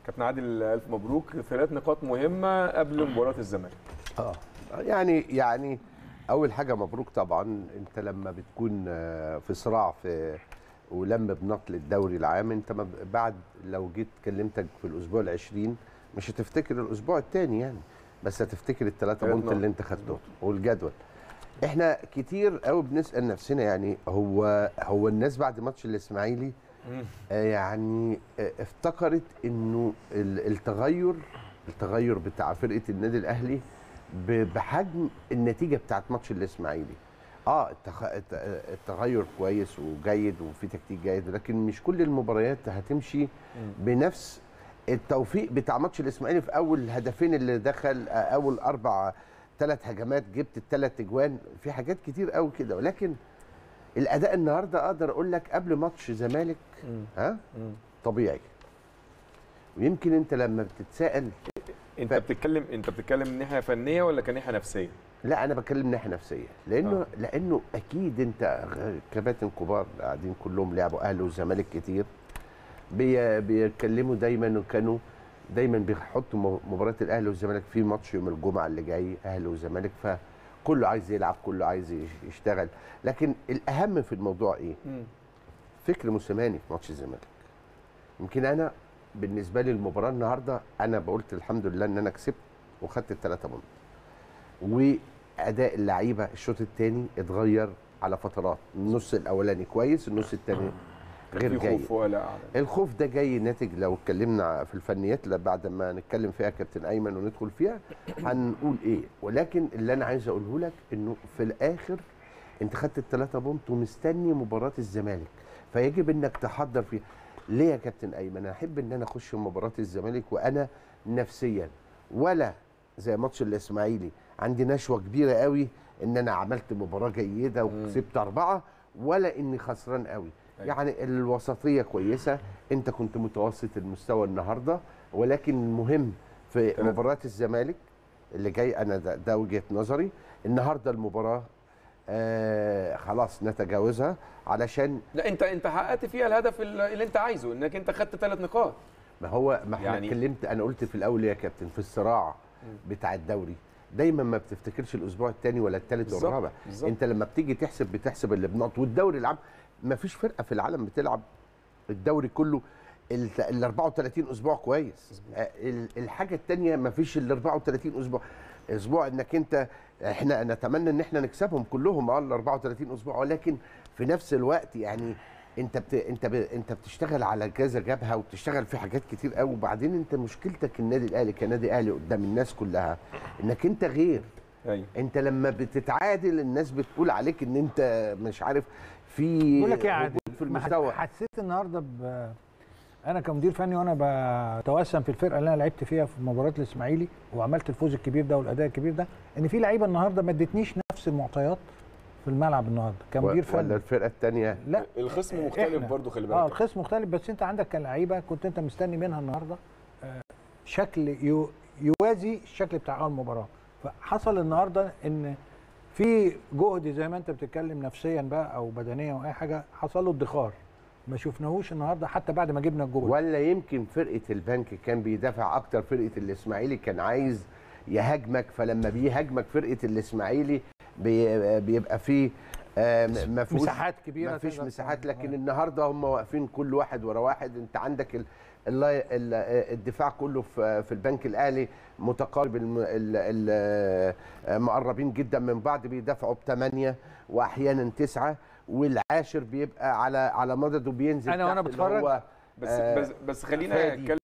كابتن عادل الف مبروك ثلاث نقاط مهمه قبل مباراه الزمالك اه يعني يعني اول حاجه مبروك طبعا انت لما بتكون آه، في صراع في ولم بنقل الدوري العام انت ما ب- بعد لو جيت كلمتك في الاسبوع العشرين مش هتفتكر الاسبوع الثاني يعني بس هتفتكر الثلاثه ثلاث بونت نقط. اللي انت خدتهم والجدول احنا كتير قوي بنسال نفسنا يعني هو هو الناس بعد ماتش الاسماعيلي آه، يعني آه، افتكرت انه ال- التغير التغير بتاع فرقه النادي الاهلي ب- بحجم النتيجه بتاعت ماتش الاسماعيلي اه التخ... الت- التغير كويس وجيد وفي تكتيك جيد لكن مش كل المباريات هتمشي بنفس التوفيق بتاع ماتش الاسماعيلي في اول هدفين اللي دخل آه، اول اربع ثلاث هجمات جبت الثلاث اجوان في حاجات كتير قوي كده ولكن الاداء النهارده اقدر اقول لك قبل ماتش زمالك ها طبيعي ويمكن انت لما بتتسال انت بتتكلم انت بتتكلم من ناحيه فنيه ولا كناحيه نفسيه لا انا بتكلم ناحيه نفسيه لانه آه. آه. لانه اكيد انت غ- كباتن كبار قاعدين كلهم لعبوا اهلي وزمالك كتير بي بيتكلموا دايما وكانوا دايما بيحطوا م- مباراه الاهلي والزمالك في ماتش يوم الجمعه اللي جاي اهلي وزمالك فكله عايز يلعب كله عايز يش- يشتغل لكن الاهم في الموضوع ايه فكر موسيماني في ماتش الزمالك يمكن انا بالنسبه لي المباراه النهارده انا بقولت الحمد لله ان انا كسبت وخدت الثلاثه بونت واداء اللعيبه الشوط الثاني اتغير على فترات النص الاولاني كويس النص الثاني غير في جيد خوف ولا أعلى. الخوف ده جاي ناتج لو اتكلمنا في الفنيات لا بعد ما نتكلم فيها كابتن ايمن وندخل فيها هنقول ايه ولكن اللي انا عايز اقوله لك انه في الاخر انت خدت الثلاثه بونت ومستني مباراه الزمالك فيجب انك تحضر فيها ليه يا كابتن ايمن انا احب ان انا اخش مباراه الزمالك وانا نفسيا ولا زي ماتش الاسماعيلي عندي نشوه كبيره قوي ان انا عملت مباراه جيده وكسبت اربعه ولا اني خسران قوي أيوة. يعني الوسطيه كويسه انت كنت متوسط المستوى النهارده ولكن المهم في تمام. مباراه الزمالك اللي جاي انا ده, ده وجهه نظري النهارده المباراه آه خلاص نتجاوزها علشان لا انت انت حققت فيها الهدف اللي انت عايزه انك انت خدت ثلاث نقاط ما هو ما احنا يعني- يعني اتكلمت انا قلت في الاول يا كابتن في الصراع بتاع الدوري دايما ما بتفتكرش الاسبوع الثاني ولا الثالث بالظبط، والرابع بالظبط. انت لما بتيجي تحسب بتحسب اللي بنقط والدوري العام ما فيش فرقه في العالم بتلعب الدوري كله ال ال 34 اسبوع كويس آه، ال- الحاجه الثانيه ما فيش ال 34 اسبوع اسبوع انك انت احنا نتمنى ان احنا نكسبهم كلهم اه ال 34 اسبوع ولكن في نفس الوقت يعني انت بت... انت ب... انت بتشتغل على كذا جبهه وبتشتغل في حاجات كتير قوي وبعدين انت مشكلتك النادي الاهلي كنادي اهلي قدام الناس كلها انك انت غير ايوه انت لما بتتعادل الناس بتقول عليك ان انت مش عارف في بقول لك ايه يا عادل هبوط في ما المستوى حسيت النهارده ب... انا كمدير فني وانا بتوسم في الفرقه اللي انا لعبت فيها في مباراه الاسماعيلي وعملت الفوز الكبير ده والاداء الكبير ده ان في لعيبه النهارده ما ادتنيش نفس المعطيات في الملعب النهارده كمدير ولا فني الفرقه الثانيه لا الخصم مختلف إحنا- برضو خلي اه بالك الخصم مختلف بس انت عندك كلعيبه كنت انت مستني منها النهارده آه، شكل يو يوازي الشكل بتاع اول مباراه فحصل النهارده ان في جهد زي ما انت بتتكلم نفسيا بقى او بدنيا او اي حاجه حصل له ادخار ما شفناهوش النهارده حتى بعد ما جبنا الجول ولا يمكن فرقه البنك كان بيدافع اكتر فرقه الاسماعيلي كان عايز يهاجمك فلما بيهاجمك فرقه الاسماعيلي بي- بيبقى فيه آه، م- ما فيهوش مساحات كبيرة ما فيش تقدر مساحات تعمل. لكن آه. النهارده هم واقفين كل واحد ورا واحد انت عندك ال ال ال الدفاع كله في في البنك الاهلي متقارب الم- ال- ال- آه، مقربين جدا من بعض بيدافعوا بثمانيه واحيانا تسعه والعاشر بيبقى على على مدده بينزل أنا وأنا تحت اللي بتفرج هو بس آه، بس بس خلينا فادي. نتكلم